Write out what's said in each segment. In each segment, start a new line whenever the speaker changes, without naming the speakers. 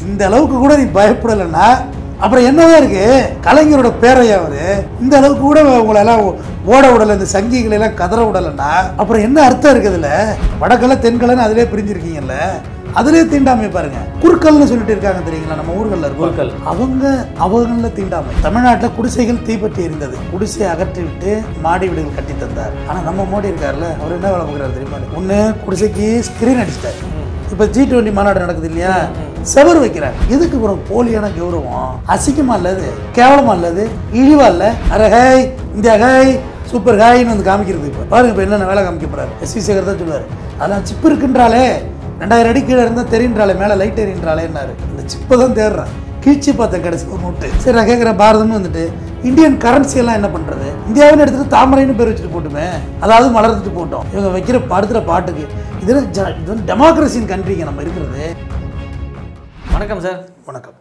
இந்த அளவுக்கு கூட நீ பயப்படலைன்னா அப்புறம் என்னதான் இருக்கு கலைஞரோட பேரையா அவரு இந்த அளவுக்கு கூட உங்களை எல்லாம் ஓட விடலை இந்த சங்கிகளை எல்லாம் கதற விடலைன்னா அப்புறம் என்ன அர்த்தம் இருக்குதுல்ல வடக்கலை தென்கலைன்னு அதிலே பிரிஞ்சிருக்கீங்கல்ல அதிலே தீண்டாமை பாருங்க குறுக்கல்னு சொல்லிட்டு இருக்காங்க தெரியுங்களா நம்ம ஊர்கள்ல இருக்கும்
குறுக்கல்.
அவங்க அவங்கள தீண்டாமை தமிழ்நாட்டில் குடிசைகள் தீப்பற்றி இருந்தது குடிசை அகற்றி விட்டு மாடி வீடுகள் கட்டி தந்தார் ஆனா நம்ம மோடி இருக்காருல்ல அவர் என்ன வேலை பார்க்குறாரு தெரியுமா ஒன்று குடிசைக்கு ஸ்கிரீன் அடிச்சிட்டாரு இப்போ ஜி டுவெண்ட்டி மாநாடு நடக்குது இல்லையா செவர் வைக்கிறாங்க எதுக்கு ஒரு போலியான கௌரவம் அசிங்கமா இல்லது கேவலமா இல்லது இழிவா இல்ல அரே ஹேய் இந்தியா ஹாய் சூப்பர் ஹாய்னு வந்து காமிக்கிறது இப்போ பாருங்க இப்போ என்னென்ன வேலை காமிக்க போறாரு எஸ் வி சேகர் தான் சொல்லுவார் அதெல்லாம் சிப்பு இருக்குன்றாலே ரெண்டாயிரம் அடி கீழே இருந்தால் தெரியுன்றாலே மேலே லைட் எறின்றாலேன்னாரு இந்த சிப்பை தான் தேடுறேன் கீழ்ச்சி பார்த்த கடைசி ஒரு நோட்டு சரி நான் கேட்குறேன் பாரதம்னு வந்துட்டு இந்தியன் கரன்சி எல்லாம் என்ன பண்ணுறது இந்தியாவின்னு எடுத்துட்டு தாமரைன்னு பேர் வச்சுட்டு போட்டுமே அதாவது மலர்ந்துட்டு போட்டோம் இவங்க வைக்கிற படுத்துகிற பாட்டுக்கு இது ஜ- இது வந்து டெமோக்ரஸின் கண்ட்ரிங்க நம்ம இருக்கிறது
வணக்கம் சார்
வணக்கம்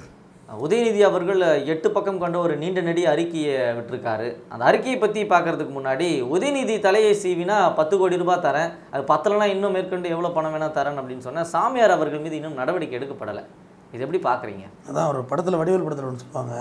உதயநிதி அவர்கள் எட்டு பக்கம் கொண்ட ஒரு நீண்ட நெடி அறிக்கையை விட்டிருக்காரு அந்த அறிக்கையை பற்றி பார்க்கறதுக்கு முன்னாடி உதயநிதி தலையை சீவினா பத்து கோடி ரூபாய் தரேன் அது பத்தலைனா இன்னும் மேற்கொண்டு எவ்வளோ பணம் வேணால் தரேன் அப்படின்னு சொன்னால் சாமியார் அவர்கள் மீது இன்னும் நடவடிக்கை எடுக்கப்படலை இது எப்படி பார்க்குறீங்க
அதான் ஒரு படத்தில் வடிவேல் படத்தில் ஒன்று சொல்லுவாங்க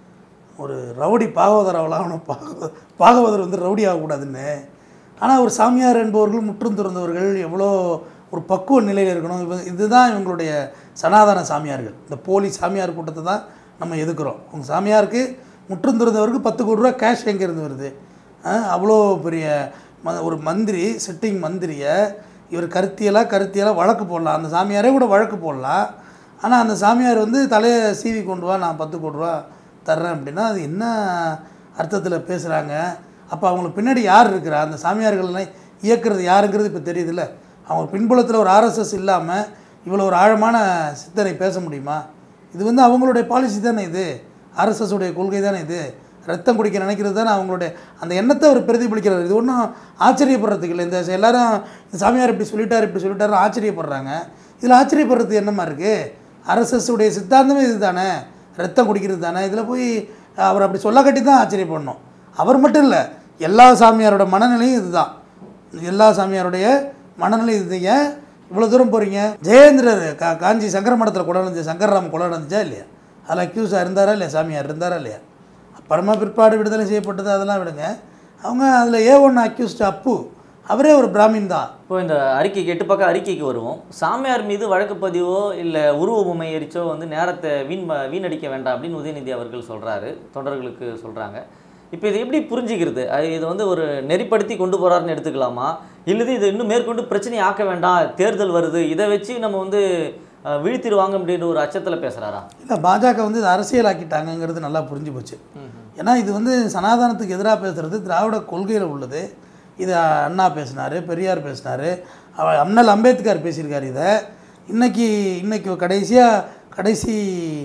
ஒரு ரவுடி பாகவதர் ஆகலாம் ஆனால் பாக பாகவதர் வந்து ரவுடி ஆகக்கூடாதுன்னு ஆனால் ஒரு சாமியார் என்பவர்கள் முற்றும் துறந்தவர்கள் எவ்வளோ ஒரு பக்குவ நிலையில் இருக்கணும் இவ இதுதான் இவங்களுடைய சனாதன சாமியார்கள் இந்த போலி சாமியார் கூட்டத்தை தான் நம்ம எதுக்குறோம் உங்கள் சாமியாருக்கு முற்றும் துறந்தவருக்கு பத்து கோடி ரூபா கேஷ் எங்கேருந்து வருது அஹ் அவ்வளோ பெரிய ம ஒரு மந்திரி சிட்டிங் மந்திரியை இவர் கருத்தியலாக கருத்தியலாக வழக்கு போடலாம் அந்த சாமியாரே கூட வழக்கு போடலாம் ஆனால் அந்த சாமியார் வந்து தலையை சீவி கொண்டு வா நான் பத்து கோடி ரூபா தர்றேன் அப்படின்னா அது என்ன அர்த்தத்தில் பேசுகிறாங்க அப்போ அவங்களுக்கு பின்னாடி யார் இருக்கிறா அந்த சாமியார்கள்லாம் இயக்குறது யாருங்கிறது இப்போ தெரியுதுல்ல அவங்க பின்புலத்தில் ஒரு ஆர்எஸ்எஸ் இல்லாமல் இவ்வளோ ஒரு ஆழமான சித்தனை பேச முடியுமா இது வந்து அவங்களுடைய பாலிசி தானே இது ஆர்எஸ்எஸ் உடைய கொள்கை தானே இது ரத்தம் குடிக்க நினைக்கிறது தானே அவங்களுடைய அந்த எண்ணத்தை அவர் பிரதிபலிக்கிறார் இது ஒன்றும் ஆச்சரியப்படுறதுக்கு இல்லை இந்த எல்லாரும் இந்த சாமியார் இப்படி சொல்லிட்டார் இப்படி சொல்லிட்டாரு ஆச்சரியப்படுறாங்க இதில் ஆச்சரியப்படுறதுக்கு என்னமா இருக்குது ஆர்எஸ்எஸ் உடைய சித்தாந்தமே இது தானே ரத்தம் குடிக்கிறது தானே இதில் போய் அவர் அப்படி சொல்ல கட்டி தான் ஆச்சரியப்படணும் அவர் மட்டும் இல்லை எல்லா சாமியாரோட மனநிலையும் இதுதான் எல்லா சாமியாருடைய மனநிலை இது ஏன் இவ்வளோ தூரம் போகிறீங்க ஜெயேந்திரர் கா காஞ்சி சங்கர மடத்தில் கொலை நடந்துச்சு சங்கர்ராம் கொலை நடந்துச்சா இல்லையா அதில் அக்யூஸாக இருந்தாரா இல்லையா சாமியார் இருந்தாரா இல்லையா அப்புறமா பிற்பாடு விடுதலை செய்யப்பட்டது அதெல்லாம் விடுங்க அவங்க அதில் ஏ ஒன்று அக்யூஸ்ட் அப்பு அவரே ஒரு பிராமின் தான்
இப்போ இந்த அறிக்கைக்கு எட்டு பக்கம் அறிக்கைக்கு வருவோம் சாமியார் மீது வழக்கு பதிவோ இல்லை உருவ பொம்மை எரிச்சோ வந்து நேரத்தை வீண் ம- வீணடிக்க வேண்டாம் அப்படின்னு உதயநிதி அவர்கள் சொல்கிறாரு தொண்டர்களுக்கு சொல்கிறாங்க இப்போ இது எப்படி புரிஞ்சுக்கிறது அது இது வந்து ஒரு நெறிப்படுத்தி கொண்டு போகிறாருன்னு எடுத்துக்கலாமா இல்லது இது இன்னும் மேற்கொண்டு பிரச்சனையை ஆக்க வேண்டாம் தேர்தல் வருது இதை வச்சு நம்ம வந்து அஹ், வீழ்த்திடுவாங்க அப்படின்ற ஒரு அச்சத்தில் பேசுகிறாரா
இல்லை பாஜக வந்து இது அரசியலாக்கிட்டாங்கங்கிறது நல்லா புரிஞ்சு போச்சு ஏன்னா இது வந்து சனாதனத்துக்கு எதிராக பேசுகிறது திராவிட கொள்கையில் உள்ளது இது அண்ணா பேசினார் பெரியார் பேசினார் அண்ணல் அம்பேத்கர் பேசியிருக்காரு இதை இன்னைக்கு இன்னைக்கு கடைசியாக கடைசி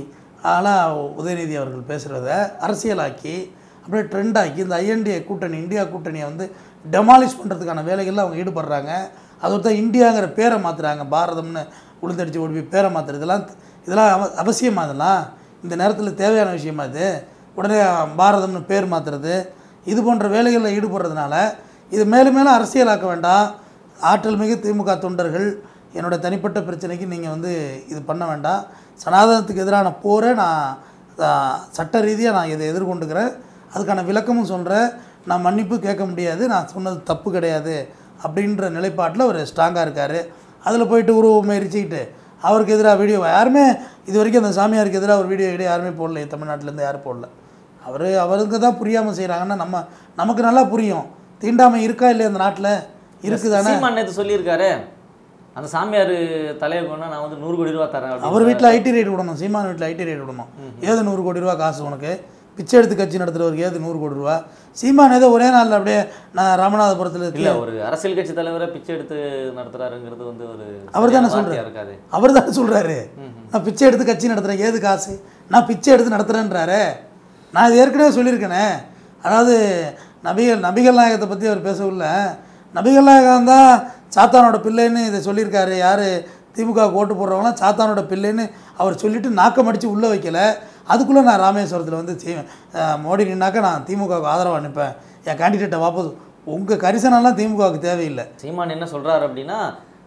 ஆளாக உதயநிதி அவர்கள் பேசுகிறத அரசியலாக்கி அப்படியே ட்ரெண்ட் ஆக்கி இந்த ஐஎன்டிஏ கூட்டணி இந்தியா கூட்டணியை வந்து டெமாலிஷ் பண்ணுறதுக்கான வேலைகளில் அவங்க ஈடுபடுறாங்க அது தான் இந்தியாங்கிற பேரை மாற்றுறாங்க பாரதம்னு உளுந்தடிச்சு ஓடி போய் பேரை மாற்றுறது இதெல்லாம் இதெல்லாம் அவ அவசியமா இதெல்லாம் இந்த நேரத்தில் தேவையான விஷயமா இது உடனே பாரதம்னு பேர் மாற்றுறது இது போன்ற வேலைகளில் ஈடுபடுறதுனால இது மேலும் மேலும் அரசியலாக்க வேண்டாம் ஆற்றல் மிகு திமுக தொண்டர்கள் என்னோட தனிப்பட்ட பிரச்சனைக்கு நீங்கள் வந்து இது பண்ண வேண்டாம் சனாதனத்துக்கு எதிரான போரை நான் ஆஹ், சட்ட ரீதியாக நான் இதை எதிர்கொண்டுக்கிறேன் அதுக்கான விளக்கமும் சொல்கிறேன் நான் மன்னிப்பு கேட்க முடியாது நான் சொன்னது தப்பு கிடையாது அப்படின்ற நிலைப்பாட்டில் அவர் ஸ்ட்ராங்காக இருக்கார் அதில் போயிட்டு உருவமை எரிச்சிக்கிட்டு அவருக்கு எதிராக வீடியோ யாருமே இது வரைக்கும் அந்த சாமியாருக்கு எதிராக ஒரு வீடியோ வீடியோ யாருமே போடல தமிழ்நாட்டிலேருந்து யாரும் போடல அவர் அவருக்கு தான் புரியாமல் செய்கிறாங்கன்னா நம்ம நமக்கு நல்லா புரியும் தீண்டாமை இருக்கா இல்லையா அந்த நாட்டில் இருக்குதானே
சீமான் நேற்று சொல்லியிருக்காரு அந்த சாமியார் தலையை கொண்டா நான் வந்து நூறு கோடி ரூபா தரேன் அப்படின்னு
அவர் வீட்டில் ஐடி ரேட் விடணும் சீமான் வீட்டில் ஐடி ரேட் விடணும் ஏது நூறு கோடி ரூபா காசு உனக்கு பிச்சை எடுத்து கட்சி நடத்துகிறவருக்கு ஏது நூறு கோடி ரூபா சீமான் ஏதோ ஒரே நாளில் அப்படியே நான் ராமநாதபுரத்தில்
இல்ல ஒரு அரசியல் கட்சி தலைவரை பிச்சை எடுத்து நடத்துறாருங்கிறது வந்து ஒரு
அவர் தானே
சரியான
சொல்றாரு.
வார்த்தையா இருக்காது
அவர் தானே சொல்கிறாரு நான் பிச்சை எடுத்து கட்சி நடத்துகிறேன் ஏது காசு நான் பிச்சை எடுத்து நடத்துகிறேன்றாரு நான் இது ஏற்கனவே சொல்லியிருக்கேனே அதாவது நபிகள் நபிகள் நாயகத்தை பற்றி அவர் பேசவில்லை நபிகள் நாயகம் தான் சாத்தானோட பிள்ளைன்னு இதை சொல்லியிருக்காரு யார் திமுக ஓட்டு போடுறவங்களாம் சாத்தானோட பிள்ளைன்னு அவர் சொல்லிட்டு நாக்கம் அடித்து உள்ளே வைக்கல அதுக்குள்ளே நான் ராமேஸ்வரத்தில் வந்து தி- அஹ் மோடி நின்னாக்க நான் திமுகவுக்கு ஆதரவாக அனுப்பேன் என் கேண்டிடேட்டை வாபஸ் உங்கள் கரிசனம்லாம் திமுகவுக்கு தேவையில்லை
சீமான் என்ன சொல்றாரு அப்படின்னா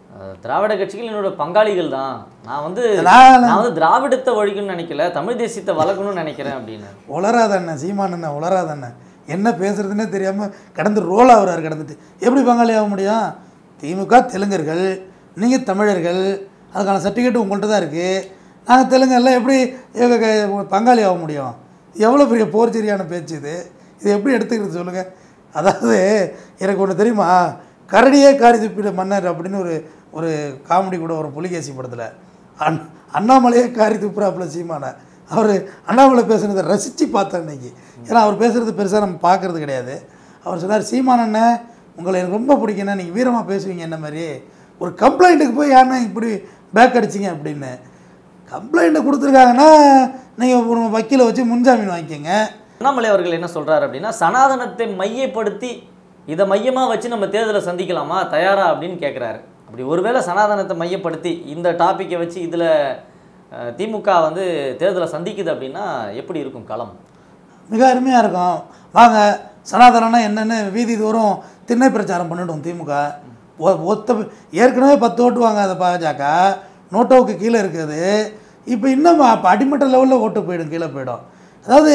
அஹ், திராவிட கட்சிகள் என்னோட பங்காளிகள் தான் நான் வந்து
நான்
நான் வந்து திராவிடத்தை ஒழிக்கணும்னு நினைக்கல தமிழ் தேசியத்தை வளர்க்கணும்னு நினைக்கிறேன் அப்படின்னு
உளராத அண்ணன் சீமான் அண்ணன் உளராத அண்ணன் என்ன பேசுறதுன்னே தெரியாமல் கடந்து ரோல் ஆகுறாரு கடந்துட்டு எப்படி பங்காளி ஆக முடியும் திமுக தெலுங்கர்கள் நீங்கள் தமிழர்கள் அதுக்கான சர்டிஃபிகேட் உங்கள்கிட்ட தான் இருக்குது நாங்கள் தெலுங்கெல்லாம் எப்படி இவங்க க- பங்காளி ஆக முடியும் எவ்வளோ பெரிய போர்ச்சரியான பேச்சு இது இது எப்படி எடுத்துக்கிறது சொல்லுங்கள் அதாவது எனக்கு ஒன்று தெரியுமா கரடியே காரி துப்பிட மன்னர் அப்படின்னு ஒரு ஒரு காமெடி கூட ஒரு புலிகேசி படத்தில் அண் அண்ணாமலையே காரி துப்புறாப்புல சீமான அவர் அண்ணாமலை பேசுனதை ரசித்து பார்த்தேன் இன்னைக்கு ஏன்னா அவர் பேசுகிறது பெருசாக நம்ம பார்க்குறது கிடையாது அவர் சொன்னார் சீமான் அண்ணன் உங்களை எனக்கு ரொம்ப பிடிக்குண்ணே நீங்கள் வீரமாக பேசுவீங்க என்ன மாதிரி ஒரு கம்ப்ளைண்ட்டுக்கு போய் ஏன்னா இப்படி பேக் அடிச்சிங்க அப்படின்னு கம்ப்ளைண்ட்டை கொடுத்துருக்காங்கன்னா நீங்கள் ஒரு வக்கீலை வச்சு முன்ஜாமீன் வாங்கிக்கோங்க
அண்ணாமலை அவர்கள் என்ன சொல்றாரு அப்படின்னா சனாதனத்தை மையப்படுத்தி இதை மையமா வச்சு நம்ம தேர்தலை சந்திக்கலாமா தயாரா அப்படின்னு கேட்குறாரு அப்படி ஒருவேளை சனாதனத்தை மையப்படுத்தி இந்த டாப்பிக்கை வச்சு இதுல அஹ், திமுக வந்து தேர்தலை சந்திக்குது அப்படின்னா எப்படி இருக்கும் களம்
மிக அருமையாக இருக்கும் வாங்க சனாதனம்னா என்னென்னு வீதி தோறும் திண்ணை பிரச்சாரம் பண்ணிடும் திமுக ஒ- ஒத்த ஏற்கனவே பத்து ஓட்டு வாங்க அதை பாஜக நோட்டோவுக்கு கீழே இருக்குது இப்போ இன்னும் அப்போ அடிமட்ட லெவலில் ஓட்டு போயிடும் கீழே போயிடும் அதாவது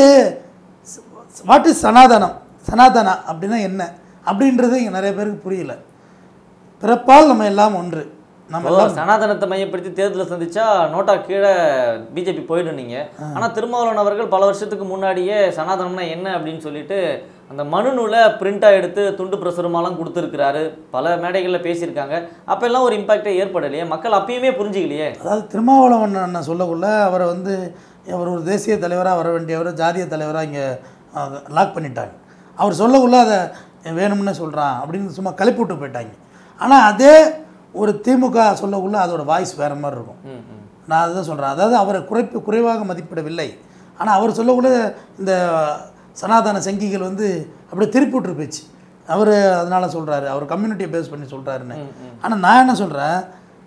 வாட் இஸ் சனாதனம் சனாதனா அப்படின்னா என்ன அப்படின்றது இங்கே நிறைய பேருக்கு புரியல பிறப்பால் நம்ம எல்லாம் ஒன்று நம்ம
ஓ,
எல்லாம்
சனாதனத்தை மையப்படுத்தி தேர்தலை சந்திச்சா நோட்டா கீழே பிஜேபி போயிடும் நீங்க ஆனா திருமாவளவன் அவர்கள் பல வருஷத்துக்கு முன்னாடியே சனாதனம்னா என்ன அப்படின்னு சொல்லிட்டு அந்த மனு நூலை பிரிண்டாக எடுத்து துண்டு பிரசுரமாலாம் கொடுத்துருக்கிறாரு பல மேடைகளில் பேசியிருக்காங்க அப்பெல்லாம் ஒரு இம்பாக்டே ஏற்படலையே மக்கள் அப்பயுமே புரிஞ்சுக்கலையே
அதாவது திருமாவளவன் அண்ணன் சொல்லக்குள்ள அவரை வந்து அவர் ஒரு தேசிய தலைவராக வர வேண்டியவர் ஜாதிய தலைவராக இங்கே லாக் பண்ணிட்டாங்க அவர் சொல்லக்குள்ள அதை வேணும்னு சொல்கிறான் அப்படின்னு சும்மா கிளப்பி விட்டு போயிட்டாங்க ஆனால் அதே ஒரு திமுக சொல்லக்குள்ள அதோட வாய்ஸ் வேறு மாதிரி இருக்கும்
ம் ம்
நான் அதுதான் சொல்கிறேன் அதாவது அவரை குறைப்பு குறைவாக மதிப்பிடவில்லை ஆனால் அவர் சொல்லக்குள்ள இந்த சனாதன சங்கிகள் வந்து அப்படியே திருப்பி விட்டுரு போச்சு அவர் அதனால் சொல்கிறாரு அவர் கம்யூனிட்டியை பேஸ் பண்ணி சொல்கிறாருன்னு ஆனால் நான் என்ன சொல்கிறேன்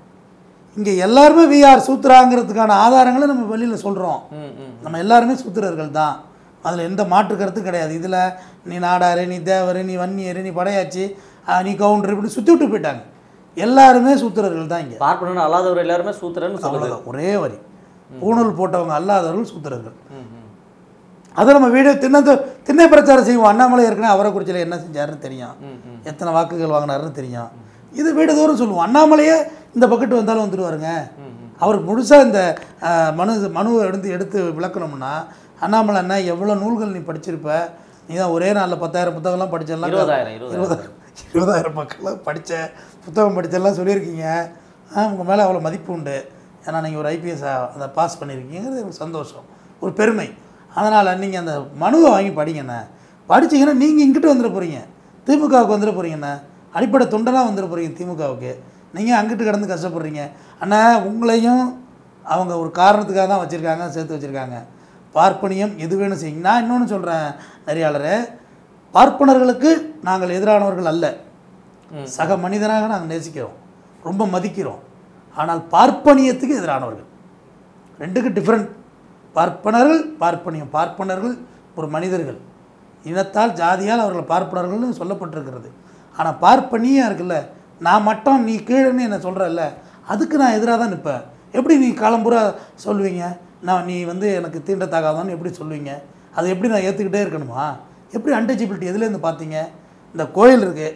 இங்கே எல்லாருமே விஆர் சூத்திராங்கிறதுக்கான ஆதாரங்களை நம்ம வெளியில் சொல்கிறோம்
ம் ம்
நம்ம எல்லாருமே சூத்திரர்கள் தான் அதில் எந்த மாற்று கருத்தும் கிடையாது இதில் நீ நாடாரு நீ தேவர் நீ வன்னியர் நீ படையாச்சி ஆ, நீ கவுண்டர் இப்படி சுற்றி விட்டு போயிட்டாங்க எல்லாருமே சூத்திரர்கள் தான் இங்கே
பார்ப்பனன் அல்லாதவர் எல்லாருமே சூத்திரன்னு சொல்லுது
அவ்வளோதான் ஒரே வரி பூணூல் போட்டவங்க அல்லாதவர்கள் சூத்திரர்கள்
ம் ம்
அதை நம்ம வீடியோ திண்ணை திண்ணை பிரச்சாரம் செய்வோம் அண்ணாமலை ஏற்கனவே அவரைக்குறிச்சியில் என்ன செஞ்சாருன்னு தெரியும்
ம் ம்
எத்தனை வாக்குகள் வாங்கினாருன்னு தெரியும் இது வீடு தோறும் சொல்லுவோம் அண்ணாமலையே இந்த பக்கெட்டு வந்தாலும் வந்துடுவாருங்க
ம் ம்
அவருக்கு முழுசாக இந்த அஹ், மனு மனுவை எடுத்து எடுத்து விளக்கணும்னா அண்ணாமலை அண்ணா எவ்வளோ நூல்கள் நீ படிச்சிருப்ப நீ தான் ஒரே நாளில் பத்தாயிரம் புத்தகம்லாம் படிச்செல்லாம்
இருபதாயிரம் இருபதாயிரம்
இருபதாயிரம் இருபதாயிரம் மக்கள்லாம் படித்த புத்தகம் படிச்செல்லாம் சொல்லியிருக்கீங்க உங்கள் மேலே அவ்வளோ மதிப்பு உண்டு ஏன்னா நீங்கள் ஒரு ஐபிஎஸ் அதை பாஸ் பண்ணியிருக்கீங்கிறது எனக்கு சந்தோஷம் ஒரு பெருமை அதனால் நீங்கள் அந்த மனுவை வாங்கி படிங்கண்ணே படிச்சீங்கன்னா நீங்கள் இங்கிட்டு வந்துட போகிறீங்க திமுகவுக்கு வந்துட போகிறீங்கண்ணே அடிப்படை தொண்டனாக வந்துட போகிறீங்க திமுகவுக்கு நீங்கள் அங்கிட்டு கடந்து கஷ்டப்படுறீங்க அண்ணா உங்களையும் அவங்க ஒரு காரணத்துக்காக தான் வச்சுருக்காங்க சேர்த்து வச்சுருக்காங்க பார்ப்பனியம் எது வேணும் செய்யுங்க நான் இன்னொன்று சொல்கிறேன் நெறியாளரே பார்ப்பனர்களுக்கு நாங்கள் எதிரானவர்கள் அல்ல
ம்.
சக மனிதனாக நாங்கள் நேசிக்கிறோம் ரொம்ப மதிக்கிறோம் ஆனால் பார்ப்பனியத்துக்கு எதிரானவர்கள் ரெண்டுக்கு டிஃப்ரெண்ட் பார்ப்பனர்கள் பார்ப்பனியம் பார்ப்பனர்கள் ஒரு மனிதர்கள் இனத்தால் ஜாதியால் அவர்கள் பார்ப்பனர்கள்னு சொல்லப்பட்டிருக்கிறது ஆனால் பார்ப்பனியாக இருக்குல்ல நான் மட்டும் நீ கீழேன்னு என்ன சொல்கிறல்ல அதுக்கு நான் எதிராக தான் நிற்பேன் எப்படி நீ காலம்பூரா சொல்லுவீங்க நான் நீ வந்து எனக்கு தீண்டத்தகாதான்னு எப்படி சொல்லுவீங்க அதை எப்படி நான் ஏற்றுக்கிட்டே இருக்கணுமா எப்படி அன்டச்சபிலிட்டி எதுலேருந்து பார்த்தீங்க இந்த கோயில் இருக்குது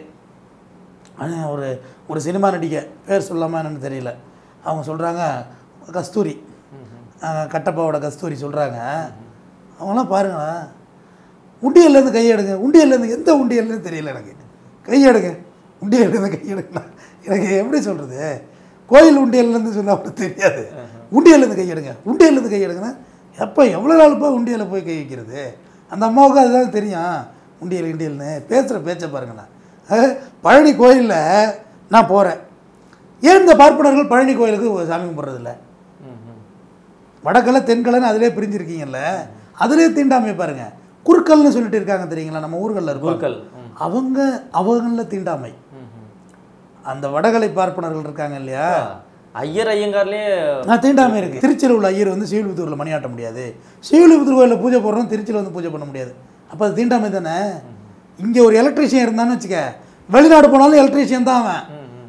ஆனா, ஒரு ஒரு சினிமா நடிகை பேர் சொல்லாமல் என்னன்னு தெரியல அவங்க சொல்கிறாங்க கஸ்தூரி அஹ், கட்டப்பாவோட கஸ்தூரி சொல்கிறாங்க அவங்களாம் பாருங்களேன் உண்டியல்லேருந்து கையெடுங்க உண்டியல்லேருந்து எந்த உண்டியல்னு தெரியல எனக்கு கையெடுங்க உண்டியல்லேருந்து கையெடுங்க எனக்கு எப்படி சொல்கிறது கோயில் உண்டியல்லேருந்து சொன்னால் அப்படி தெரியாது உண்டியல்லேருந்து கையெடுங்க உண்டியல்லேருந்து கையெடுங்கன்னா எப்போ எவ்வளோ நாளுப்பா உண்டியலில் போய் கை வைக்கிறது அந்த அம்மாவுக்கு அதுதான் தெரியும் உண்டியல் உண்டியல்னு பேசுகிற பேச்சை பாருங்கண்ணா அஹ், பழனி கோயிலில் நான் போகிறேன் ஏன் இந்த பார்ப்பனர்கள் பழனி கோயிலுக்கு சாமி கும்பிட்றதில்ல
ம் ம்
வடக்கலை தென்கலைன்னு அதிலே பிரிஞ்சிருக்கீங்கல்ல அதிலே தீண்டாமை பாருங்க குறுக்கல்னு சொல்லிட்டு இருக்காங்க தெரியுங்களா நம்ம ஊர்களில் இருப்பாங்க
குருக்கள் ம்
அவங்க அவங்களில் தீண்டாமை
ம் ம்
அந்த வடகலை பார்ப்பனர்கள் இருக்காங்க இல்லையா
ஐயர் ஐயங்கார்லேயே
நான் தீண்டாமை இருக்கு திருச்சியில் உள்ள ஐயர் வந்து ஸ்ரீவில்புத்தூரில் மணியாட்ட முடியாது ஸ்ரீவில்புத்தூர் கோயிலில் பூஜை போடுறோம் திருச்சியில் வந்து பூஜை பண்ண முடியாது அப்போ அது தீண்டாமை தானே இங்கே ஒரு எலக்ட்ரீஷியன் இருந்தான்னு வச்சுக்க வெளிநாடு போனாலும் எலக்ட்ரீஷியன் தான் அவன்
ம் ம்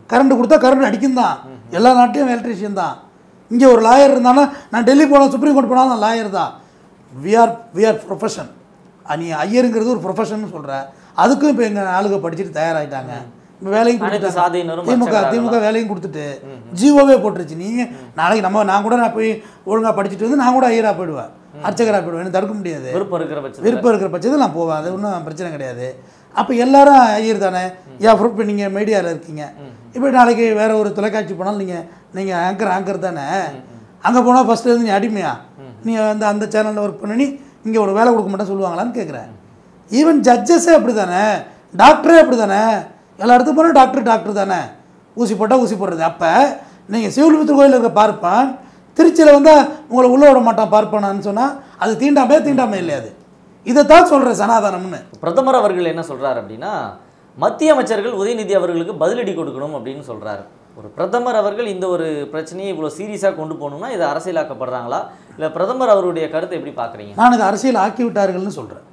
கரண்ட் கொடுத்தா கரண்ட் அடிக்கும் தான் எல்லா நாட்டிலும் எலக்ட்ரிஷியன் தான் இங்கே ஒரு லாயர் இருந்தாலும் நான் டெல்லி போனால் சுப்ரீம் கோர்ட் போனாலும் நான் லாயர் தான் we are we are profession நீ ஐயருங்கிறது ஒரு ப்ரொஃபஷன் சொல்கிற அதுக்கும் இப்போ எங்கள் ஆளுங்க படிச்சுட்டு தயாராகிட்டாங்க இப்போ வேலையும்
அனைத்து
கொடுத்துட்டாங்க
சாதியினரும்
திமுக
அர்ச்சகராகலாம்.
திமுக வேலையும் கொடுத்துட்டு ஜிஓவே போட்டுருச்சு நீங்கள் நாளைக்கு நம்ம நான் கூட நான் போய் ஒழுங்காக படிச்சுட்டு வந்து நான் கூட ஐயராக போயிடுவேன் அர்ச்சகராக போயிடுவேன் எனக்கு தடுக்க முடியாது
விருப்பம் இருக்கிற பட்சத்தில்
விருப்பம் இருக்கிற பட்சத்தில் நான் போவேன் அது ஒன்றும் பிரச்சனை கிடையாது அப்போ எல்லாரும் ஐயர் தானே ஏன் ப்ரூஃப் இப்போ நீங்கள் மீடியாவில் இருக்கீங்க இப்போ நாளைக்கு வேற ஒரு தொலைக்காட்சி போனாலும் நீங்கள் நீங்கள் ஆங்கர் ஆங்கர் தானே அங்கே போனால் ஃபஸ்ட்டு இருந்து நீ அடிமையா நீ வந்து அந்த சேனலில் ஒர்க் பண்ணி நீ இங்கே ஒரு வேலை கொடுக்க மாட்டேன் சொல்லுவாங்களான்னு கேட்குறேன் ஈவன் ஜட்ஜஸே அப்படி தானே டாக்டரே அப்படி தானே எல்லா இடத்துக்கு போனால் டாக்டர் டாக்டர் தானே ஊசி போட்டால் ஊசி போடுறது அப்போ நீங்கள் சிவலிபுத்தூர் கோயிலில் இருக்க பார்ப்பான் திருச்சியில் வந்தால் உங்களை உள்ளே விட மாட்டான் பார்ப்பானான்னு சொன்னால் அது தீண்டாமே தீண்டாமை இல்லையா அது இதைத்தான் சொல்கிறேன் சனாதனம்னு
பிரதமர் அவர்கள் என்ன சொல்றாரு அப்படின்னா மத்திய அமைச்சர்கள் உதயநிதி அவர்களுக்கு பதிலடி கொடுக்கணும் அப்படின்னு சொல்றாரு ஒரு பிரதமர் அவர்கள் இந்த ஒரு பிரச்சனையை இவ்வளோ சீரியஸாக கொண்டு போகணும்னா இது அரசியலாக்கப்படுறாங்களா இல்லை பிரதமர் அவருடைய கருத்தை எப்படி பார்க்குறீங்க
நான் இதை அரசியல் ஆக்கி விட்டார்கள்னு சொல்கிறேன்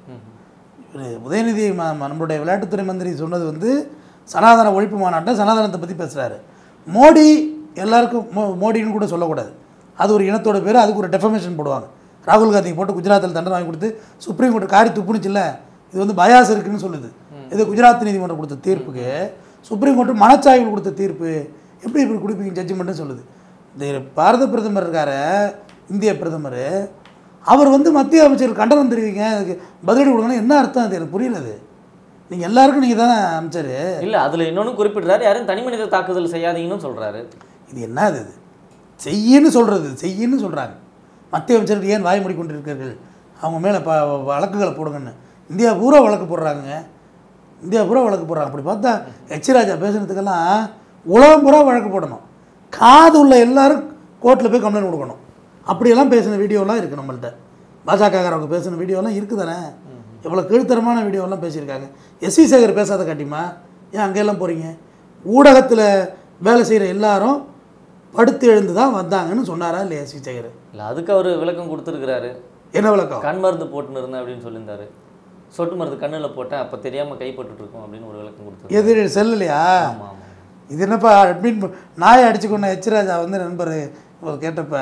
உதயநிதி ம- ம- நம்மளுடைய விளையாட்டுத்துறை மந்திரி சொன்னது வந்து சனாதன ஒழிப்பு மாநாட்டை சனாதனத்தை பற்றி பேசுகிறாரு மோடி எல்லாருக்கும் மோ மோடின்னு கூட சொல்லக்கூடாது அது ஒரு இனத்தோட பேர் அதுக்கு ஒரு டெஃபமேஷன் போடுவாங்க ராகுல் காந்திக்கு போட்டு குஜராத்தில் தண்டனை வாங்கி கொடுத்து சுப்ரீம் கோர்ட் காரி துப்புனுச்சுல்ல இது வந்து பயாஸ் இருக்குன்னு சொல்லுது இது குஜராத் நீதிமன்றம் கொடுத்த தீர்ப்புக்கு சுப்ரீம் கோர்ட் மனச்சாய்வு கொடுத்த தீர்ப்பு எப்படி இப்படி கொடுப்பீங்க ஜட்ஜ்மெண்ட்னு சொல்லுது இந்த பாரத பிரதமர் இருக்கார இந்திய பிரதமர் அவர் வந்து மத்திய அமைச்சர் கண்டனம் தெரிவிங்க அதுக்கு பதிலடி கொடுக்கணும் என்ன அர்த்தம் அது எனக்கு புரியல அது நீங்கள் எல்லாருக்கும் நீங்கள் தானே அமைச்சர்
இல்லை அதில் இன்னொன்று குறிப்பிடுறாரு யாரும் தனி மனித தாக்குதல் செய்யாதீங்கன்னு சொல்றாரு
இது என்ன இது இது செய்யின்னு சொல்கிறது செய்யின்னு சொல்கிறாங்க மத்திய அமைச்சர்கள் ஏன் வாய் மூடிக்கொண்டிருக்கிறீர்கள் அவங்க மேலே ப வழக்குகளை போடுங்கன்னு இந்தியா பூரா வழக்கு போடுறாங்க இந்தியா பூரா வழக்கு போடுறாங்க அப்படி பார்த்தா எச் ராஜா பேசுனதுக்கெல்லாம் உலகம் பூரா வழக்கு போடணும் காது உள்ள எல்லாரும் கோர்ட்டில் போய் கம்ப்ளைண்ட் கொடுக்கணும் அப்படியெல்லாம் பேசின வீடியோலாம் இருக்குது நம்மள்ட்ட பாஜகக்காரவங்க பேசின வீடியோலாம் இருக்குதானே எவ்வளோ கீழ்த்தரமான வீடியோலாம் பேசியிருக்காங்க எஸ்வி சேகர் பேசாத காட்டியுமா ஏன் அங்கெல்லாம் போகிறீங்க ஊடகத்தில் வேலை செய்கிற எல்லாரும் படுத்து எழுந்து தான் வந்தாங்கன்னு சொன்னாரா இல்லையா எஸ்வி சேகர்
இல்லை அதுக்கு அவர் விளக்கம் கொடுத்துருக்கிறாரு
என்ன விளக்கம்
கண் மருந்து போட்டுன்னு இருந்தேன் அப்படின்னு சொல்லியிருந்தாரு சொட்டு மருந்து கண்ணில் போட்டேன் அப்போ தெரியாமல் கைப்பட்டு இருக்கும் அப்படின்னு ஒரு விளக்கம் கொடுத்தாரு
எது செல்லுலையா
ஆமாம் ஆமாம்
இது என்னப்பா அட்மின் ப- நாயை அடிச்சு கொண்ட எச்ராஜா வந்து நண்பர் இவர் கேட்டப்ப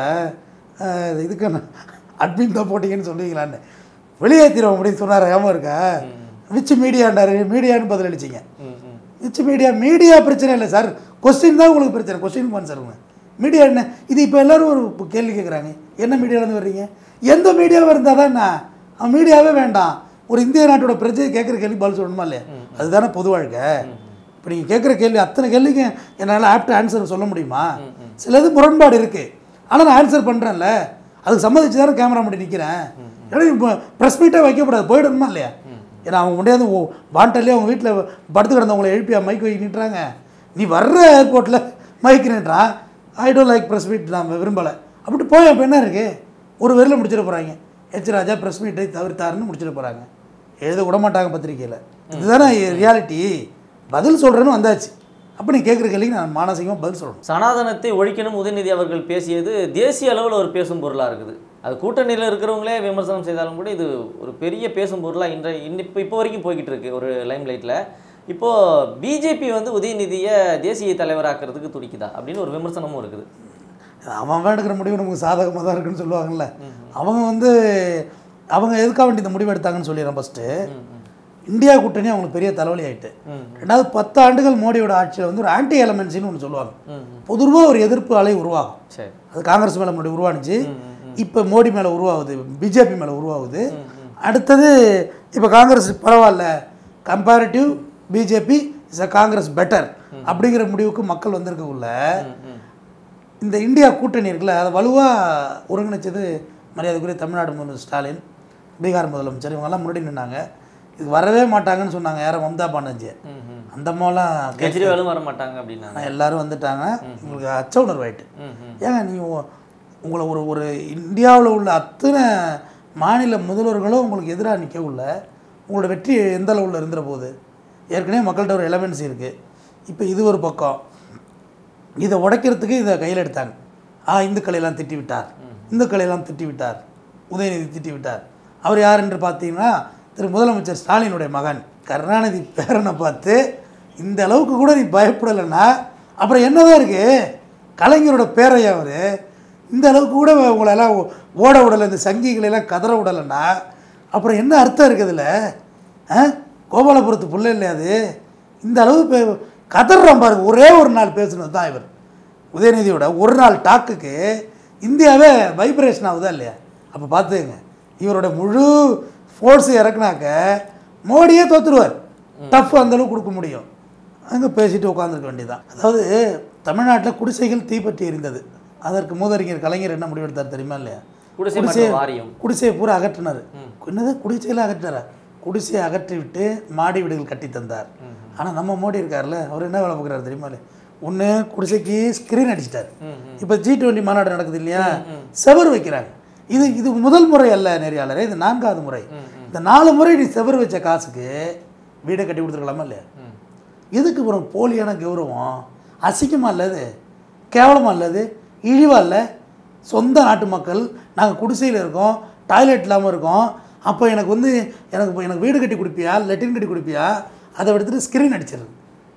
அஹ், இதுக்கு அட்மின் தான் போட்டீங்கன்னு சொல்லுவீங்களான்னு வெளியேற்றிடுவோம் அப்படின்னு சொன்னார் ஏமா இருக்கா விச்சு மீடியாண்டாரு மீடியான்னு பதில் அளிச்சிங்க
ம் ம்
விச் மீடியா மீடியா பிரச்சனை இல்லை சார் கொஸ்டின் தான் உங்களுக்கு பிரச்சனை கொஸ்டின் ஆன்சருங்க மீடியா என்ன இது இப்போ எல்லாரும் ஒரு இப்ப கேள்வி கேட்குறாங்க என்ன மீடியாவிலேருந்து வர்றீங்க எந்த மீடியாவாக இருந்தால் தான் என்ன அவன் மீடியாவே வேண்டாம் ஒரு இந்திய நாட்டோட பிரச்சனை கேட்குற கேள்வி பதில் சொல்லணுமா இல்லையா அதுதானே பொது வாழ்க்கை இப்போ நீங்கள் கேட்குற கேள்வி அத்தனை கேள்விக்கு என்னால் ஆப்ட் ஆன்சர் சொல்ல முடியுமா சிலது முரண்பாடு இருக்குது ஆனால் நான் ஆன்சர் பண்ணுறேன்ல அதுக்கு சம்மதிச்சு தானே கேமரா முன்னாடி நிற்கிறேன் ஏன்னா இப்போ ப்ரெஸ் மீட்டே வைக்கக்கூடாது போயிடணுமா இல்லையா ஏன்னா அவங்க முடியாது வாண்டல்லே அவங்க வீட்டில் படுத்து கிடந்தவங்களை எழுப்பி மைக் வைக்க நிட்டுறாங்க நீ வர்ற ஏர்போர்ட்டில் மைக் நிட்டுறான் I don't like press meet நான் விரும்பலை அப்படி போய் அப்போ என்ன இருக்குது ஒரு வெறியில் முடிச்சிட போகிறாங்க எச் ராஜா ப்ரெஸ் மீட்டை தவிர்த்தாருன்னு முடிச்சிட போகிறாங்க எழுத விட மாட்டாங்க பத்திரிக்கையில் இதுதானே ரியாலிட்டி பதில் சொல்கிறேன்னு வந்தாச்சு அப்போ நீ கேட்குற கேள்விக்கு நான் மானசீகமாக பதில் சொல்லணும்
சனாதனத்தை ஒழிக்கணும் உதயநிதி அவர்கள் பேசியது தேசிய அளவில் ஒரு பேசும் பொருளாக இருக்குது அது கூட்டணியில் இருக்கிறவங்களே விமர்சனம் செய்தாலும் கூட இது ஒரு பெரிய பேசும் பொருளாக இன்றை இன்னி இப்போ இப்போ வரைக்கும் போய்கிட்டு இருக்கு ஒரு லைம் லைட்டில் இப்போது பிஜேபி வந்து உதயநிதியை தேசிய தலைவராக்கிறதுக்கு துடிக்குதா அப்படின்னு ஒரு விமர்சனமும் இருக்குது
அவன் அவன் எடுக்கிற முடிவு நமக்கு சாதகமாக தான் இருக்குன்னு சொல்லுவாங்கல்ல அவங்க வந்து அவங்க எதுக்காக வேண்டி இந்த முடிவு எடுத்தாங்கன்னு சொல்லிடுறேன் ஃபஸ்ட்டு இந்தியா கூட்டணி அவங்களுக்கு பெரிய தலைவலி ஆயிட்டு
ம்.
ரெண்டாவது பத்து ஆண்டுகள் மோடியோட ஆட்சியில் வந்து ஒரு ஆன்டி எலமெண்ட்ஸ்னு ஒன்று சொல்லுவாங்க
ம்
பொதுவாக ஒரு எதிர்ப்பு அலை உருவாகும்
சரி
அது காங்கிரஸ் மேலே முன்னாடி உருவானுச்சு இப்போ மோடி மேலே உருவாகுது பிஜேபி மேலே உருவாகுது அடுத்தது இப்போ காங்கிரஸ் பரவாயில்ல comparative BJP is a Congress better அப்படிங்கிற முடிவுக்கு மக்கள் வந்திருக்கக்குள்ள
ம் ம்
இந்த இந்தியா கூட்டணி இருக்குல்ல அதை வலுவாக ஒருங்கிணைச்சது மரியாதைக்குரிய தமிழ்நாடு முதல்வர் ஸ்டாலின் பீகார் முதலமைச்சர் இவங்கெல்லாம் முன்னாடி நின்னாங்க இது வரவே மாட்டாங்கன்னு சொன்னாங்க யாரும் மம்தா பானர்ஜி
ம் ம்
அந்த அம்மாலாம்
கெஜ்ரிவாலும் வர மாட்டாங்க அப்படின்னாங்க
ஆனால் எல்லாரும் வந்துட்டாங்க உங்களுக்கு அச்ச உணர்வு ஆயிட்டு
ம் ம்
ஏங்க நீ உ- உங்களை ஒரு ஒரு இந்தியாவில் உள்ள அத்தனை மாநில முதல்வர்களும் உங்களுக்கு எதிராக நிற்கவுள்ள உங்களோட வெற்றி எந்த அளவில் இருந்துற போகுது ஏற்கனவே மக்கள்கிட்ட ஒரு எலமென்சி இருக்குது இப்போ இது ஒரு பக்கம் இதை உடைக்கிறதுக்கு இதை கையில் எடுத்தாங்க ஆ இந்துக்களையெல்லாம் திட்டி விட்டார் இந்துக்களையெல்லாம் திட்டி விட்டார் உதயநிதி திட்டி விட்டார் அவர் யார் என்று பார்த்தீங்கன்னா திரு முதலமைச்சர் ஸ்டாலினுடைய மகன் கருணாநிதி பேரனை பார்த்து இந்த அளவுக்கு கூட நீ பயப்படலைன்னா அப்புறம் என்னதான் இருக்கு கலைஞரோட பேரையா அவர் இந்த அளவுக்கு கூட உங்களெல்லாம் ஓ- ஓட விடலை இந்த சங்கிகளெல்லாம் கதற விடலைன்னா அப்புறம் என்ன அர்த்தம் இருக்குதுல்ல ஆ கோபாலபுரத்து பிள்ளை இல்லையா அது இந்த அளவு பே கதறான் பாருங்க ஒரே ஒரு நாள் பேசுனது தான் இவர் உதயநிதியோட ஒரு நாள் டாக்குக்கு இந்தியாவே வைப்ரேஷன் ஆகுதா இல்லையா அப்போ பார்த்துங்க இவரோட முழு ஃபோர்ஸ் இறக்குனாக்க மோடியே தோத்துருவார் டஃப் அந்தளவுக்கு கொடுக்க முடியும் அங்கே பேசிட்டு உட்காந்துருக்க வேண்டியதுதான் அதாவது தமிழ்நாட்டில் குடிசைகள் தீப்பற்றி எரிந்தது அதற்கு மூதறிஞர் கலைஞர் என்ன முடிவெடுத்தார் தெரியுமா இல்லையா
குடிசை மாற்று வாரியம்
குடிசையை பூரா அகற்றினார் என்னது குடிசையில் அகற்றினாரா குடிசையை அகற்றி விட்டு மாடி வீடுகள் கட்டி தந்தார் ஆனால் நம்ம மோடி இருக்கார்ல அவர் என்ன வேலை பார்க்குறாரு தெரியுமா இல்லையா ஒன்று குடிசைக்கு ஸ்க்ரீன் அடிச்சிட்டார் இப்போ ஜி டுவெண்ட்டி மாநாடு நடக்குது இல்லையா செவர் வைக்கிறாங்க இது இது முதல் முறை அல்ல நெறியாளரே இது நான்காவது முறை இந்த நாலு முறை நீ செவர் வச்ச காசுக்கு வீடை கட்டி கொடுத்துருக்கலாமா இல்லையா எதுக்கு அப்புறம் போலியான கௌரவம் அசிங்கமாக இல்லது கேவலமாக இல்லது இழிவா இல்லை சொந்த நாட்டு மக்கள் நாங்கள் குடிசையில் இருக்கோம் டாய்லெட் இல்லாமல் இருக்கோம் அப்போ எனக்கு வந்து எனக்கு இப்போ எனக்கு வீடு கட்டி கொடுப்பியா லெட்டின் கட்டி கொடுப்பியா அதை எடுத்துகிட்டு ஸ்க்ரீன் அடிச்சிடுறது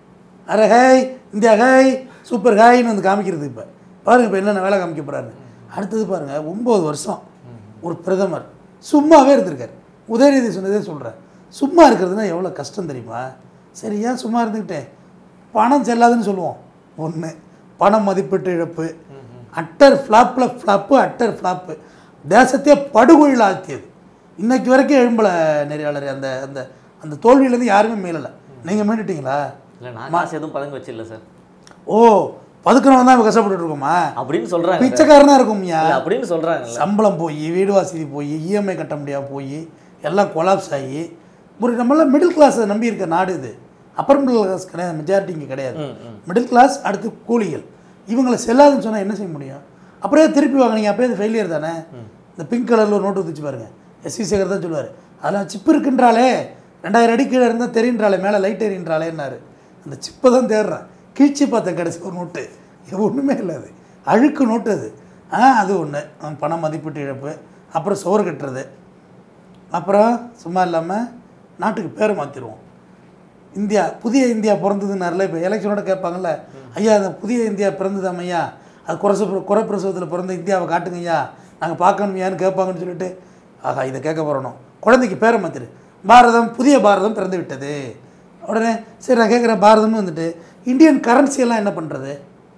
அரே ஹாய் இந்தியா ஹாய் சூப்பர் ஹாய்னு வந்து காமிக்கிறது இப்போ பாருங்கள் இப்போ என்னென்ன வேலை காமிக்க போகிறாரு அடுத்தது பாருங்கள் ஒம்பது வருஷம் ஒரு பிரதமர் சும்மாவே இருந்திருக்கார் உதயநிதி சொன்னதே சொல்கிறேன் சும்மா இருக்கிறதுனா எவ்வளோ கஷ்டம் தெரியுமா சரி ஏன் சும்மா இருந்துக்கிட்டேன் பணம் செல்லாதுன்னு சொல்லுவோம் ஒன்று பணம் மதிப்பீட்டு இழப்பு அட்டர் ஃப்ளாப்பில் ஃப்ளாப்பு அட்டர் ஃப்ளாப்பு தேசத்தையே படுகொழில் ஆழ்த்தியது இன்னைக்கு வரைக்கும் எழும்பல நெறியாளர் அந்த அந்த அந்த தோல்வியிலேருந்து யாருமே மீளலை நீங்கள் மீண்டுட்டீங்களா
இல்லை நான் காசு எதுவும் பதங்க வச்சிடல சார்
ஓ பதுக்கிறவன் தான் இப்போ கஷ்டப்பட்டுட்டு இருக்கோமா
அப்படின்னு சொல்கிறாங்க
பிச்சைக்காரனா இருக்கும்யா
அப்படின்னு சொல்கிறாங்கல்ல
சம்பளம் போய் வீடு வசதி போய் இஎம்ஐ கட்ட முடியாம போய் எல்லாம் கொலாப்ஸ் ஆகி ஒரு நம்மளாம் மிடில் கிளாஸை நம்பி இருக்க நாடு இது அப்பர் மிடில் கிளாஸ் கிடையாது மெஜாரிட்டி இங்கே கிடையாது மிடில் கிளாஸ் அடுத்து கூலிகள் இவங்களை செல்லாதுன்னு சொன்னால் என்ன செய்ய முடியும் அப்படியே திருப்பி வாங்கினீங்க அப்படியே அது ஃபெயிலியர் தானே இந்த பிங்க் கலரில் ஒரு நோட்டு ஊற்றிச்சு பாருங்க எஸ்வி சேகர் தான் சொல்லுவார் அதெல்லாம் சிப்பு இருக்குன்றாலே ரெண்டாயிரம் அடி கீழே இருந்தால் தெரியுன்றாலே மேலே லைட் எறின்றாலேன்னாரு அந்த சிப்பை தான் தேடுறேன் கீழ்ச்சி பார்த்தேன் கடைசி ஒரு நோட்டு இது ஒன்றுமே இல்லை அது அழுக்கு நோட்டு அது ஆ அது ஒன்று பண மதிப்பீட்டு இழப்பு அப்புறம் சோறு கட்டுறது அப்புறம் சும்மா இல்லாமல் நாட்டுக்கு பேரை மாற்றிடுவோம் இந்தியா புதிய இந்தியா பிறந்ததுன்னார்ல இப்போ எலெக்ஷனோட கேட்பாங்கல்ல ஐயா அந்த புதிய இந்தியா பிறந்ததாம் ஐயா அது குறைச குறைப்பிரசவத்தில் பிறந்த இந்தியாவை காட்டுங்க ஐயா நாங்கள் பார்க்கணுமையான்னு கேட்பாங்கன்னு சொல்லிட்டு ஆஹா இதை கேட்க போகிறோம் குழந்தைக்கு பேரை மாற்றிடு பாரதம் புதிய பாரதம் பிறந்து விட்டது உடனே சரி நான் கேட்குறேன் பாரதம்னு வந்துட்டு இந்தியன் கரன்சி எல்லாம் என்ன பண்ணுறது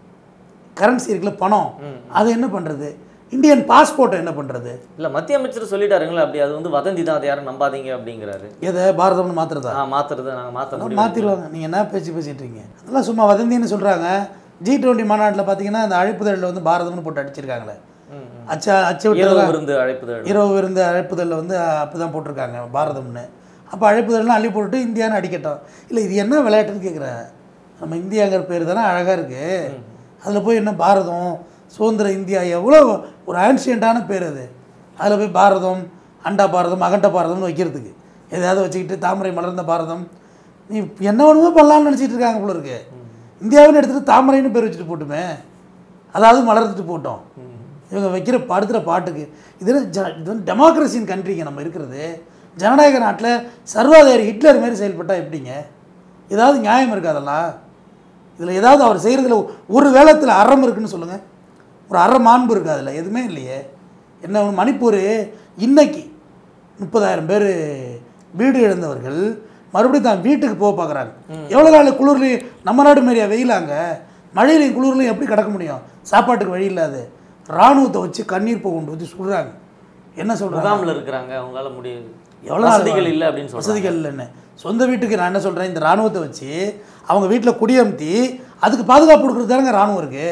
கரன்சி இருக்குல்ல பணம் அது என்ன பண்ணுறது இந்தியன் பாஸ்போர்ட்டை என்ன பண்ணுறது
இல்லை மத்திய அமைச்சர் சொல்லிட்டாருங்களே அப்படி அது வந்து வதந்தி தான் அது யாரும் நம்பாதீங்க அப்படிங்கிறாரு
எதை பாரதம்னு மாற்றுறதா
ஆ மாத்துறது நாங்கள் மாற்ற முடியும்
மாற்றிடுவாங்க நீங்கள் என்ன பேச்சு பேசிட்டு இருக்கீங்க அதெல்லாம் சும்மா வதந்தின்னு சொல்கிறாங்க ஜி டுவெண்ட்டி மாநாட்டில் பார்த்தீங்கன்னா அந்த அழைப்புதழில் வந்து பாரதம்னு போட்டு அடிச்சிருக்காங்களே
ம், ம்.
அச்சா அச்சு
இரவு
விட்டு
விருந்து அழைப்புதல்
இரவு விருந்து அழைப்புதழில் வந்து அப்படி தான் போட்டிருக்காங்க பாரதம்னு அப்போ அழைப்புதல்லாம் அள்ளி போட்டுட்டு இந்தியான்னு அடிக்கட்டும் இல்லை இது என்ன விளையாட்டுன்னு கேட்குறேன் நம்ம இந்தியாங்கிற பேர் தானே அழகாக இருக்குது அதில் போய் என்ன பாரதம் சுதந்திர இந்தியா எவ்வளோ ஒரு ஆன்சியண்ட்டான பேர் அது அதில் போய் பாரதம் அண்டா பாரதம் அகண்ட பாரதம்னு வைக்கிறதுக்கு எதையாவது வச்சுக்கிட்டு தாமரை மலர்ந்த பாரதம் நீ என்ன வேணுமோ பண்ணலாம்னு நினச்சிட்டு இருக்காங்க போல இருக்கு இந்தியாவின்னு எடுத்துகிட்டு தாமரைன்னு பேர் வச்சுட்டு போட்டுமே அதாவது மலர்ந்துட்டு போட்டோம் இவங்க வைக்கிற படுத்துகிற பாட்டுக்கு இது ஜ இது வந்து டெமோக்ரஸின் கண்ட்ரிங்க நம்ம இருக்கிறது ஜனநாயக நாட்டில் சர்வாதிகாரி ஹிட்லர் மாரி செயல்பட்டால் எப்படிங்க ஏதாவது நியாயம் இருக்கு அதெல்லாம் இதில் ஏதாவது அவர் செய்கிறதுல ஒரு வேளத்தில் அறம் இருக்குன்னு சொல்லுங்கள் ஒரு அற மாண்பு இருக்கு அதில் எதுவுமே இல்லையே என்ன ஒண்ணு, மணிப்பூர் இன்னைக்கு முப்பதாயிரம் பேர் வீடு இழந்தவர்கள் மறுபடியும் தான் வீட்டுக்கு போக பார்க்குறாங்க எவ்வளோ நாள் குளிர்லையும் நம்ம நாடு மாரியா வெயிலாங்க மழையிலையும் குளிர்லையும் எப்படி கிடக்க முடியும் சாப்பாட்டுக்கு வழி இல்லாது இராணுவத்தை வச்சு கண்ணீர் பூ கொண்டு வச்சு சுடுறாங்க என்ன சொல்கிறாங்க
முகாமில் இருக்கிறாங்க அவங்களால முடியாது
எவ்வளோ நாள்
வசதிகள் இல்லை அப்படின்னு சொல்றாங்க
வசதிகள் இல்லைன்னு சொந்த வீட்டுக்கு நான் என்ன சொல்கிறேன் இந்த இராணுவத்தை வச்சு அவங்க வீட்டில் குடியமர்த்தி அதுக்கு பாதுகாப்பு கொடுக்குறது தானங்க இராணுவம் இருக்கு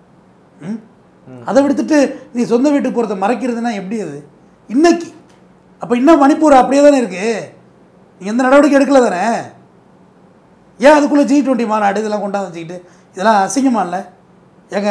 ம் அதை விடுத்துட்டு நீ சொந்த வீட்டுக்கு போகிறத மறைக்கிறதுனா எப்படி அது இன்னைக்கு அப்போ இன்னும் மணிப்பூர் அப்படியே தானே இருக்கு நீ எந்த நடவடிக்கை எடுக்கல தானே ஏன் அதுக்குள்ளே ஜி டுவெண்ட்டி மாநாடு இதெல்லாம் கொண்டாந்து வச்சுக்கிட்டு இதெல்லாம் அசிங்கமா இல்லை ஏங்க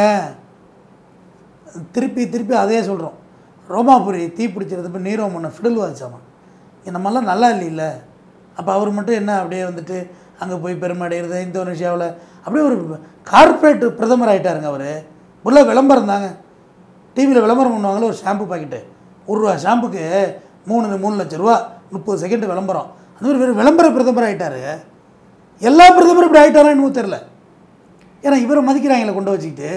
திருப்பி திருப்பி அதே சொல்கிறோம் ரோமாபுரி தீ பிடிச்சிருந்தப்ப நீரோ முன்ன ஃபிடல் வாதிச்சாமா நம்மெல்லாம் நல்லா இல்லைல்ல அப்போ அவர் மட்டும் என்ன அப்படியே வந்துட்டு அங்கே போய் பெருமை அடைகிறது இந்தோனேஷியாவில் அப்படியே ஒரு கார்ப்பரேட் பிரதமர் ஆகிட்டாருங்க அவர் உள்ள விளம்பரம் தாங்க டிவியில் விளம்பரம் பண்ணுவாங்களே ஒரு ஷாம்பு பாக்கெட்டு ஒரு ரூபா ஷாம்புக்கு மூணு மூணு லட்ச ரூபா முப்பது செகண்ட் விளம்பரம் அந்த மாதிரி வெறும் விளம்பர பிரதமர் ஆகிட்டாரு எல்லா பிரதமரும் இப்படி ஆகிட்டாரா என்னமோ தெரில ஏன்னா இவரை மதிக்கிறாங்களே கொண்டு வச்சுக்கிட்டு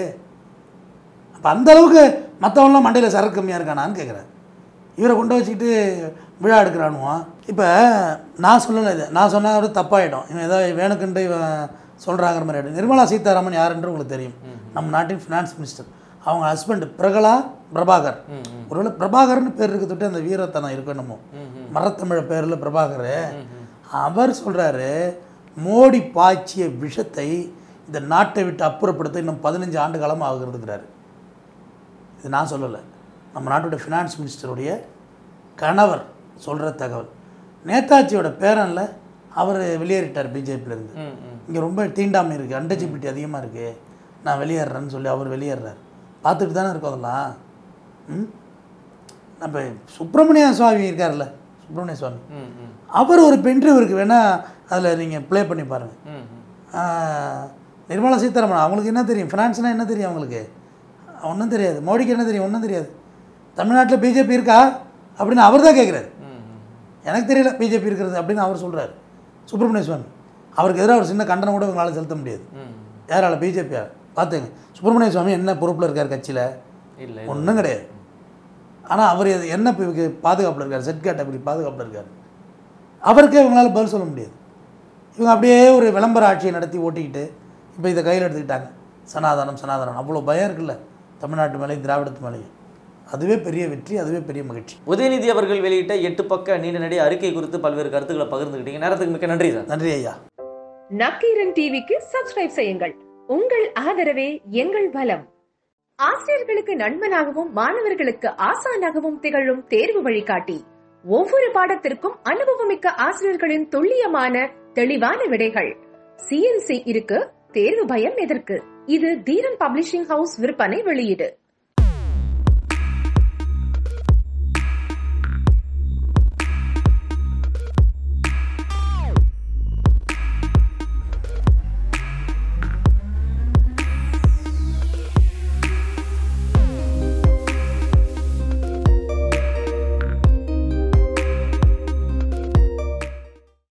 அப்போ அந்த அளவுக்கு மற்றவங்களாம் மண்டையில் சரக்கு கம்மியாக இருக்கானான்னு கேட்குறேன் இவரை கொண்டு வச்சுக்கிட்டு விழா எடுக்கிறானுவான் இப்போ நான் சொல்லலை இது நான் சொன்னால் கூட தப்பாயிடும் இவன் ஏதோ வேணுக்குன்ட்டு இவன் சொல்கிறாங்கிற மாதிரி ஆயிடும் நிர்மலா சீதாராமன் யாருன்று உங்களுக்கு தெரியும் நம்ம நாட்டின் ஃபினான்ஸ் மினிஸ்டர் அவங்க ஹஸ்பண்ட் பிரகலா பிரபாகர் ஒருவேளை பிரபாகர்னு பேர் இருக்க தொட்டு அந்த வீரத்தனம் இருக்கணுமோ மரத்தமிழ பேரில் பிரபாகர் அவர் சொல்கிறாரு மோடி பாய்ச்சிய விஷத்தை இந்த நாட்டை விட்டு அப்புறப்படுத்த இன்னும் பதினஞ்சு ஆண்டு காலம் ஆகுறதுங்கிறாரு இது நான் சொல்லலை நம்ம நாட்டோட ஃபினான்ஸ் மினிஸ்டருடைய கணவர் சொல்கிற தகவல் நேதாஜியோட பேரனில் அவர் வெளியேறிட்டார் பிஜேபியிலேருந்து
ம் ம்
இங்கே ரொம்ப தீண்டாமை இருக்குது அண்டஜிபிலிட்டி அதிகமாக இருக்குது நான் வெளியேறேன்னு சொல்லி அவர் வெளியேறார் பார்த்துட்டு தானே இருக்கோம் அதெல்லாம் ம் நம்ம சுப்பிரமணிய சுவாமி இருக்கார்ல சுப்பிரமணிய சுவாமி
ம் ம்
அவர் ஒரு பென்ட்ரிவ் இருக்குது வேணால் அதில் நீங்கள் ப்ளே பண்ணி பாருங்கள்
ம் ம்
ஆஹ், நிர்மலா சீதாராமன் அவங்களுக்கு என்ன தெரியும் ஃபினான்ஸ்னால் என்ன தெரியும் அவங்களுக்கு ஒன்றும் தெரியாது மோடிக்கு என்ன தெரியும் ஒன்றும் தெரியாது தமிழ்நாட்டில் பிஜேபி இருக்கா அப்படின்னு அவர் தான் கேட்குறாரு
ம் ம்
எனக்கு தெரியல பிஜேபி இருக்கிறது அப்படின்னு அவர் சொல்கிறார் சுப்பிரமணிய சுவாமி அவருக்கு எதிராக ஒரு சின்ன கண்டனம் கூட உங்களால் செலுத்த முடியாது
ம்
யாரால பிஜேபியா பார்த்துங்க சுப்பிரமணிய சுவாமி என்ன பொறுப்பில் இருக்கார் கட்சியில்
இல்லை
ஒன்றும் கிடையாது ஆனால் அவர் எது- என்ன பாதுகாப்பில் இருக்கார் செட் கேட்டகரி பாதுகாப்பில் இருக்கார் அவருக்கே இவங்களால பதில் சொல்ல முடியாது இவங்க அப்படியே ஒரு விளம்பர ஆட்சியை நடத்தி ஓட்டிக்கிட்டு இப்போ இதை கையில் எடுத்துக்கிட்டாங்க சனாதனம் சனாதனம் அவ்வளோ பயம் இருக்குல்ல தமிழ்நாட்டு மேலேயும் திராவிடத்து மேலேயும் அதுவே பெரிய வெற்றி அதுவே பெரிய மகிழ்ச்சி
உதயநிதி அவர்கள் வெளியிட்ட எட்டு பக்க நீண்ட நடி அறிக்கை குறித்து பல்வேறு கருத்துக்களை பகிர்ந்துக்கிட்டீங்க நேரத்துக்கு மிக்க நன்றி சார்
நன்றி ஐயா
நக்கீரன் டிவிக்கு சப்ஸ்கிரைப் செய்யுங்கள் உங்கள் ஆதரவே எங்கள் பலம் ஆசிரியர்களுக்கு நண்பனாகவும் மாணவர்களுக்கு ஆசானாகவும் திகழும் தேர்வு வழிகாட்டி ஒவ்வொரு பாடத்திற்கும் அனுபவமிக்க ஆசிரியர்களின் துல்லியமான தெளிவான விடைகள் சிஎன்சி இருக்கு தேர்வு பயம் எதற்கு இது தீரன் பப்ளிஷிங் ஹவுஸ் விற்பனை வெளியீடு